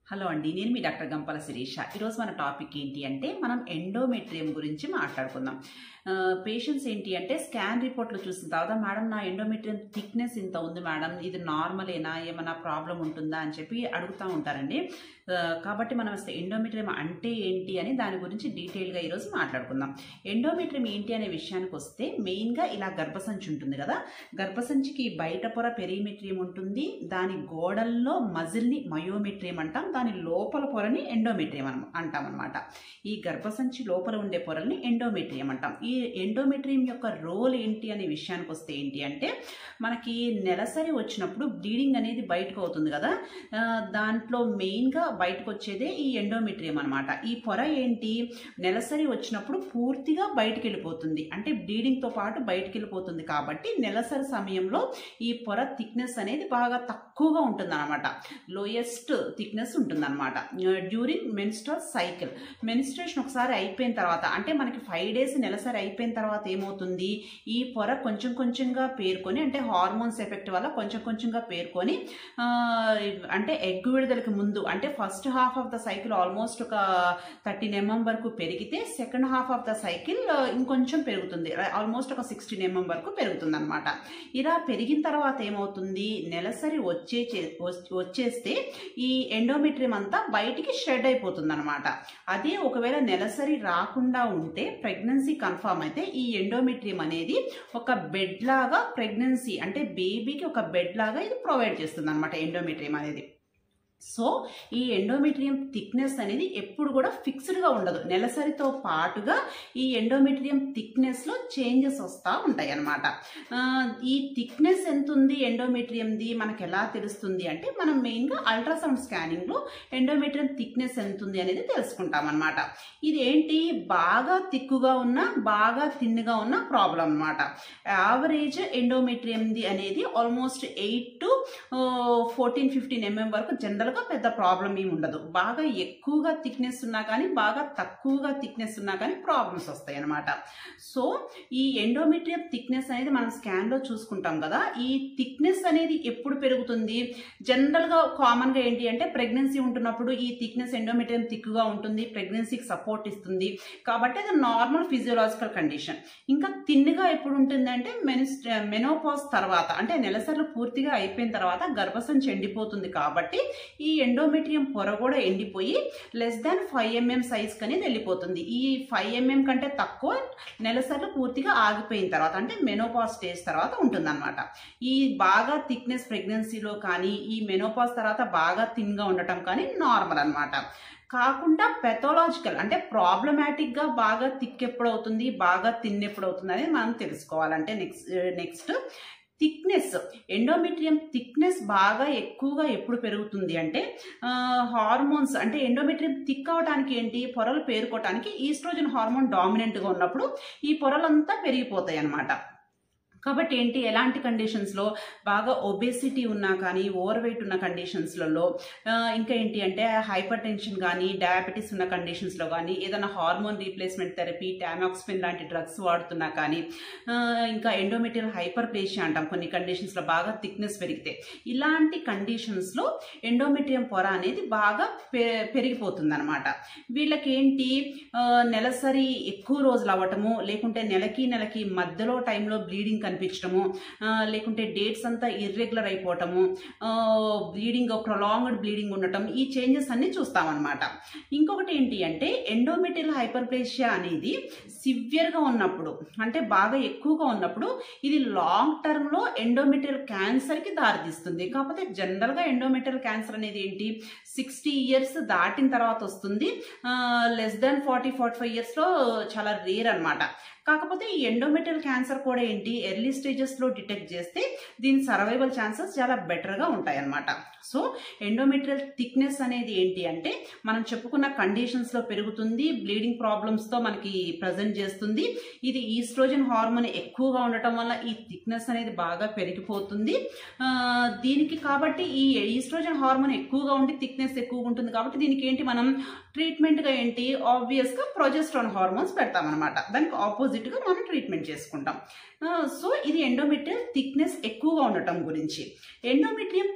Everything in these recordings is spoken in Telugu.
హలో అండి నేను మీ డాక్టర్ గంపల శిరీష ఈరోజు మన టాపిక్ ఏంటి అంటే మనం ఎండోమెట్రియం గురించి మాట్లాడుకుందాం పేషెంట్స్ ఏంటి అంటే స్కాన్ రిపోర్ట్లు చూసిన తర్వాత మేడం నా ఎండోమెట్రియం థిక్నెస్ ఇంత ఉంది మేడం ఇది నార్మలేనా ఏమైనా ప్రాబ్లం ఉంటుందా అని చెప్పి అడుగుతూ ఉంటారండి ఆ, కాబట్టి మనం అసలు ఎండోమెట్రియం అంటే ఏంటి అని దాని గురించి డీటెయిల్గా ఈరోజు మాట్లాడుకుందాం ఎండోమెట్రియం ఏంటి అనే విషయానికి వస్తే మెయిన్గా ఇలా గర్భసంచి ఉంటుంది కదా గర్భసంచికి బయట పొర పెరిమెట్రియం ఉంటుంది దాని గోడల్లో మజిల్ని మయోమెట్రియం అంటాం దాని లోపల పొరని ఎండోమెట్రియం అన అంటాం అనమాట ఈ గర్భసంచి లోపల ఉండే పొరల్ని ఎండోమెట్రియం అంటాం ఈ ఎండోమెట్రియం యొక్క రోల్ ఏంటి అనే విషయానికి వస్తే ఏంటి అంటే మనకి నెలసరి వచ్చినప్పుడు బ్లీడింగ్ అనేది బయటకు అవుతుంది కదా ఆ, దాంట్లో మెయిన్గా బయటకు వచ్చేదే ఈ ఎండోమెట్రియం అనమాట ఈ పొర ఏంటి నెలసరి వచ్చినప్పుడు పూర్తిగా బయటికి వెళ్ళిపోతుంది అంటే బ్లీడింగ్తో పాటు బయటికి వెళ్ళిపోతుంది కాబట్టి నెలసరి సమయంలో ఈ పొర థిక్నెస్ అనేది బాగా తక్కువగా ఉంటుంది అనమాట లోయెస్ట్ థిక్నెస్ ఉంటుందన్నమాట డ్యూరింగ్ మెన్స్ట్రల్ సైకిల్ మెన్స్ట్రేషన్ ఒకసారి అయిపోయిన తర్వాత అంటే మనకి ఫైవ్ డేస్ నెలసరి అయిపోయిన తర్వాత ఏమవుతుంది ఈ పొర కొంచెం కొంచెంగా పేర్కొని అంటే హార్మోన్స్ ఎఫెక్ట్ వల్ల కొంచెం కొంచెంగా పేర్కొని ఆ, అంటే ఎగ్ విడుదలకి ముందు అంటే first half of the cycle almost ఒక థర్టీన్ ఎంఎం వరకు పెరిగితే second half of the cycle ఇంకొంచెం పెరుగుతుంది ఆల్మోస్ట్ ఒక సిక్స్టీన్ ఎంఎం వరకు పెరుగుతుంది అనమాట ఇలా పెరిగిన తర్వాత ఏమవుతుంది నెలసరి వచ్చే చే- వచ్- వచ్చేస్తే ఈ ఎండోమెట్రియం అంతా బయటికి షెడ్ అయిపోతుంది అనమాట అదే ఒకవేళ నెలసరి రాకుండా ఉంటే ప్రెగ్నెన్సీ కన్ఫర్మ్ అయితే ఈ ఎండోమెట్రియం అనేది ఒక బెడ్ లాగా ప్రెగ్నెన్సీ అంటే బేబీకి ఒక బెడ్ లాగా ఇది ప్రొవైడ్ చేస్తుంది అనమాట ఎండోమెట్రియం అనేది సో ఈ ఎండోమెట్రియం థిక్నెస్ అనేది ఎప్పుడు కూడా ఫిక్స్డ్గా ఉండదు నెలసరితో పాటుగా ఈ ఎండోమెట్రియం థిక్నెస్లో చేంజెస్ వస్తూ ఉంటాయి అన్నమాట ఆ, ఈ థిక్నెస్ ఎంత ఉంది ఎండోమెట్రియంది మనకు ఎలా తెలుస్తుంది అంటే మనం మెయిన్గా అల్ట్రాసౌండ్ స్కానింగ్లో ఎండోమెట్రియం థిక్నెస్ ఎంత ఉంది అనేది తెలుసుకుంటాం అనమాట ఇది ఏంటి బాగా తిక్కుగా ఉన్న బాగా తిన్నుగా ఉన్న ప్రాబ్లం అనమాట యావరేజ్ ఎండోమెట్రియంది అనేది almost eight to fourteen fifteen mm వరకు జనరల్గా పెద్ద ప్రాబ్లం ఏమి ఉండదు బాగా ఎక్కువగా థిక్నెస్ ఉన్నా కానీ బాగా తక్కువగా థిక్నెస్ ఉన్నా కానీ ప్రాబ్లమ్స్ వస్తాయి అనమాట సో ఈ ఎండోమెట్రియం థిక్నెస్ అనేది మనం స్కాన్లో చూసుకుంటాం కదా ఈ థిక్నెస్ అనేది ఎప్పుడు పెరుగుతుంది జనరల్గా కామన్గా ఏంటి అంటే ప్రెగ్నెన్సీ ఉంటున్నప్పుడు ఈ థిక్నెస్ ఎండోమెట్రియం థిక్గా ఉంటుంది ప్రెగ్నెన్సీకి సపోర్ట్ ఇస్తుంది కాబట్టి అది నార్మల్ ఫిజియోలాజికల్ కండిషన్ ఇంకా తిన్నుగా ఎప్పుడు ఉంటుంది అంటే మెనిస్ మెనోపాస్ తర్వాత అంటే నెలసర్లు పూర్తిగా అయిపోయిన తర్వాత గర్భసంచి ఎండిపోతుంది కాబట్టి ఈ ఎండోమెట్రియం పొర కూడా ఎండిపోయి less than five mm size అనేది వెళ్ళిపోతుంది ఈ ఫైవ్ ఎంఎం కంటే తక్కువ నెలసర్లు పూర్తిగా ఆగిపోయిన తర్వాత అంటే మెనోపాస్ స్టేజ్ తర్వాత ఉంటుందన్నమాట ఈ బాగా థిక్నెస్ ప్రెగ్నెన్సీలో కానీ ఈ మెనోపాస్ తర్వాత బాగా థిన్గా ఉండటం కానీ నార్మల్ అన్నమాట కాకుండా పెథోలాజికల్ అంటే ప్రాబ్లమాటిక్గా బాగా థిక్ ఎప్పుడు అవుతుంది బాగా తిన్ ఎప్పుడు అవుతుంది అనేది మనం తెలుసుకోవాలంటే next next thickness endometrium thickness బాగా ఎక్కువగా ఎప్పుడు పెరుగుతుంది అంటే హార్మోన్స్ అంటే ఎండోమెట్రియం థిక్ అవడానికి ఏంటి పొరలు పేరుకోవటానికి ఈస్ట్రోజన్ హార్మోన్ డామినెంట్గా ఉన్నప్పుడు ఈ పొరలంతా పెరిగిపోతాయి అన్నమాట కాబట్టి ఏంటి ఎలాంటి కండిషన్స్లో బాగా ఒబేసిటీ ఉన్నా కానీ ఓవర్ వెయిట్ ఉన్న కండిషన్స్లలో ఆ, ఇంకా ఏంటి అంటే హైపర్ టెన్షన్ కానీ డయాబెటీస్ ఉన్న కండిషన్స్లో కానీ ఏదైనా హార్మోన్ రీప్లేస్మెంట్ థెరపీ టామాక్స్పిన్ లాంటి డ్రగ్స్ వాడుతున్నా కానీ ఆ, ఇంకా ఎండోమెటీరియల్ హైపర్ ప్లేషియా అంటాం కొన్ని కండిషన్స్లో బాగా థిక్నెస్ పెరిగితే ఇలాంటి కండిషన్స్లో ఎండోమెట్రియం పొర అనేది బాగా పె పెరిగిపోతుంది అనమాట వీళ్ళకి ఏంటి ఆ, నెలసరి ఎక్కువ రోజులు అవ్వటము లేకుంటే నెలకి నెలకి మధ్యలో టైంలో బ్లీడింగ్ కనిపించడము ఆ, లేకుంటే డేట్స్ అంతా ఇర్రెగ్యులర్ అయిపోవటము బ్లీడింగ్ ప్రొలాంగ్డ్ బ్లీడింగ్ ఉండటం ఈ చేంజెస్ అన్ని చూస్తామన్నమాట ఇంకొకటి ఏంటి అంటే ఎండోమెటిల్ హైపర్ప్లేషియా అనేది సివియర్గా ఉన్నప్పుడు అంటే బాగా ఎక్కువగా ఉన్నప్పుడు ఇది లాంగ్ టర్మ్లో ఎండోమెటిల్ క్యాన్సర్కి దారితీస్తుంది కాకపోతే జనరల్గా ఎండోమెటిల్ క్యాన్సర్ అనేది ఏంటి సిక్స్టీ ఇయర్స్ దాటిన తర్వాత వస్తుంది less than forty forty five ఇయర్స్లో చాలా రేర్ అనమాట కాకపోతే ఈ ఎండోమెటల్ క్యాన్సర్ కూడా ఏంటి ఎర్లీ స్టేజెస్లో డిటెక్ట్ చేస్తే దీని సర్వైవల్ ఛాన్సెస్ చాలా బెటర్గా ఉంటాయి అన్నమాట సో ఎండోమెట్రియల్ థిక్నెస్ అనేది ఏంటి అంటే మనం చెప్పుకున్న కండిషన్స్లో పెరుగుతుంది బ్లీడింగ్ ప్రాబ్లమ్స్తో మనకి ప్రజెంట్ చేస్తుంది ఇది ఈస్ట్రోజన్ హార్మోన్ ఎక్కువగా ఉండటం వల్ల ఈ థిక్నెస్ అనేది బాగా పెరిగిపోతుంది ఆ, దీనికి కాబట్టి ఈ ఈస్ట్రోజన్ హార్మోన్ ఎక్కువగా ఉండి థిక్నెస్ ఎక్కువగా ఉంటుంది కాబట్టి దీనికి ఏంటి మనం ట్రీట్మెంట్గా ఏంటి ఆబ్వియస్గా ప్రొజెస్ట్రాన్ హార్మోన్స్ పెడతామన్నమాట దానికి ఆపోజిట్గా మనం ట్రీట్మెంట్ చేసుకుంటాం సో ఇది ఎండోమెట్రియల్ థిక్నెస్ ఎక్కువగా ఉండటం గురించి ఎండోమెట్రియం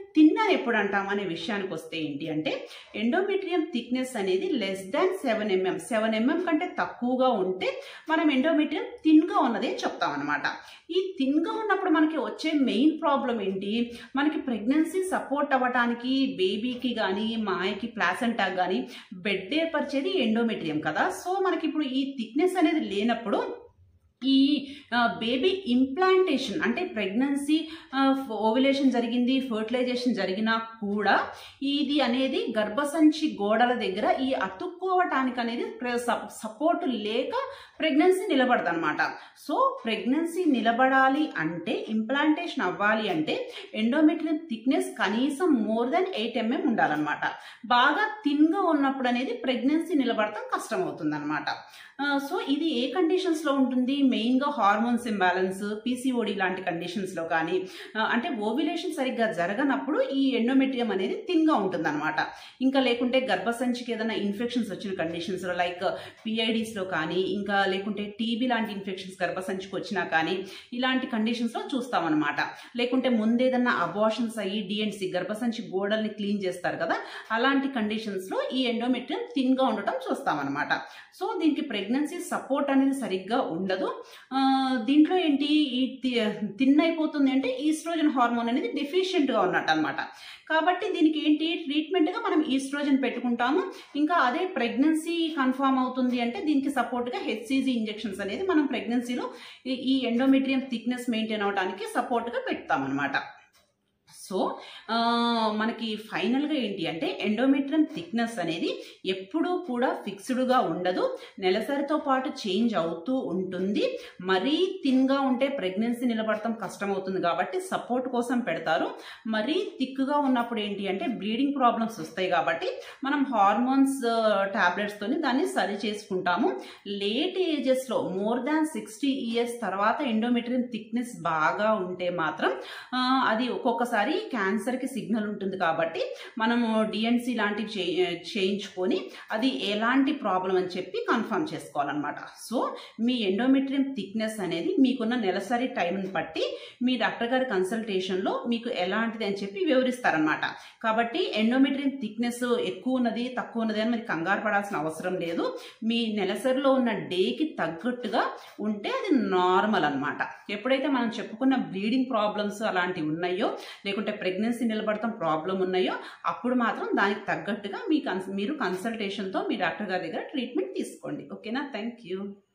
థిన్ అని ఎప్పుడు అంటాం అనే విషయానికి వస్తే ఏంటి అంటే ఎండోమెట్రియం థిక్నెస్ అనేది less than seven MM seven MM కంటే తక్కువగా ఉంటే మనం ఎండోమెట్రియం థిన్గా ఉన్నది అని చెప్తాం అనమాట ఈ థిన్గా ఉన్నప్పుడు మనకి వచ్చే మెయిన్ ప్రాబ్లం ఏంటి మనకి ప్రెగ్నెన్సీ సపోర్ట్ అవ్వటానికి బేబీకి కానీ మాయకి ప్లాసెంటా కానీ బెడ్ ఏర్పరిచేది ఎండోమెట్రియం కదా సో మనకి ఇప్పుడు ఈ థిక్నెస్ అనేది లేనప్పుడు ఈ బేబీ ఇంప్లాంటేషన్ అంటే ప్రెగ్నెన్సీ ఓవిలేషన్ జరిగింది ఫర్టిలైజేషన్ జరిగినా కూడా ఇది అనేది గర్భసంచి గోడల దగ్గర ఈ అతుక్కోవటానికి అనేది సపోర్ట్ లేక ప్రెగ్నెన్సీ నిలబడదు అనమాట సో ప్రెగ్నెన్సీ నిలబడాలి అంటే ఇంప్లాంటేషన్ అవ్వాలి అంటే ఎండోమెట్రియం థిక్నెస్ కనీసం మోర్ దెన్ ఎయిట్ ఎంఎం ఉండాలన్నమాట బాగా థిన్గా ఉన్నప్పుడు అనేది ప్రెగ్నెన్సీ నిలబడటం కష్టం అవుతుంది అనమాట సో ఇది ఏ కండిషన్స్లో ఉంటుంది మెయిన్గా హార్మోన్స్ ఇంబ్యాలెన్స్ పీసీఓడి లాంటి కండిషన్స్లో కానీ అంటే ఓవిలేషన్ సరిగ్గా జరగనప్పుడు ఈ ఎండోమెట్రియం అనేది థిన్గా ఉంటుందన్నమాట ఇంకా లేకుంటే గర్భసంచికి ఏదైనా ఇన్ఫెక్షన్స్ వచ్చిన కండిషన్స్లో లైక్ పిఐడిస్లో కానీ ఇంకా లేకుంటే టీబీ లాంటి ఇన్ఫెక్షన్స్ గర్భసంచికి వచ్చినా కానీ ఇలాంటి కండిషన్స్లో చూస్తామన్నమాట లేకుంటే ముందేదన్నా అబార్షన్స్ అయ్యి డిఎన్సి గర్భసంచి గోడల్ని క్లీన్ చేస్తారు కదా అలాంటి కండిషన్స్లో ఈ ఎండోమెట్రియం థిన్గా ఉండటం చూస్తామన్నమాట సో దీనికి ప్రెగ్నెన్సీ సపోర్ట్ అనేది సరిగ్గా ఉండదు దీంట్లో ఏంటి ఈ థిన్ అయిపోతుంది అంటే ఈస్ట్రోజన్ హార్మోన్ అనేది డెఫిషియెంట్గా ఉన్నట్టు అనమాట కాబట్టి దీనికి ఏంటి ట్రీట్మెంట్గా మనం ఈస్ట్రోజన్ పెట్టుకుంటాము ఇంకా అదే ప్రెగ్నెన్సీ కన్ఫామ్ అవుతుంది అంటే దీనికి సపోర్ట్గా హెచ్సిజీ ఇంజెక్షన్స్ అనేది మనం ప్రెగ్నెన్సీలో ఈ ఎండోమెట్రియం థిక్నెస్ మెయింటైన్ అవడానికి సపోర్ట్గా పెడతామన్నమాట సో మనకి ఫైనల్గా ఏంటి అంటే ఎండోమెట్రియం థిక్నెస్ అనేది ఎప్పుడూ కూడా ఫిక్స్డ్గా ఉండదు నెలసరితో పాటు చేంజ్ అవుతూ ఉంటుంది మరీ థిన్గా ఉంటే ప్రెగ్నెన్సీ నిలబడటం కష్టమవుతుంది కాబట్టి సపోర్ట్ కోసం పెడతారు మరీ థిక్గా ఉన్నప్పుడు ఏంటి అంటే బ్లీడింగ్ ప్రాబ్లమ్స్ వస్తాయి కాబట్టి మనం హార్మోన్స్ టాబ్లెట్స్తోని దాన్ని సరి చేసుకుంటాము లేట్ ఏజెస్లో మోర్ దాన్ సిక్స్టీ ఇయర్స్ తర్వాత ఎండోమెట్రియం థిక్నెస్ బాగా ఉంటే మాత్రం అది ఒక్కొక్కసారి క్యాన్సర్కి సిగ్నల్ ఉంటుంది కాబట్టి మనము డిఎన్సి లాంటివి చేయించుకొని అది ఎలాంటి ప్రాబ్లం అని చెప్పి కన్ఫర్మ్ చేసుకోవాలన్నమాట సో మీ ఎండోమెట్రియం థిక్నెస్ అనేది మీకున్న నెలసరి టైంని బట్టి మీ డాక్టర్ గారి కన్సల్టేషన్లో మీకు ఎలాంటిది అని చెప్పి వివరిస్తారనమాట కాబట్టి ఎండోమెట్రియం థిక్నెస్ ఎక్కువ ఉన్నది తక్కువ ఉన్నది అని మరి కంగారు పడాల్సిన అవసరం లేదు మీ నెలసరిలో ఉన్న డేకి తగ్గట్టుగా ఉంటే అది నార్మల్ అనమాట ఎప్పుడైతే మనం చెప్పుకున్న బ్లీడింగ్ ప్రాబ్లమ్స్ అలాంటివి ఉన్నాయో లేకుంటే ప్రెగ్నెన్సీ నిలబడటం ప్రాబ్లం ఉన్నాయో అప్పుడు మాత్రం దానికి తగ్గట్టుగా మీ కన్స్ మీరు కన్సల్టేషన్తో మీ డాక్టర్ గారి దగ్గర ట్రీట్మెంట్ తీసుకోండి ఓకేనా థ్యాంక్ యూ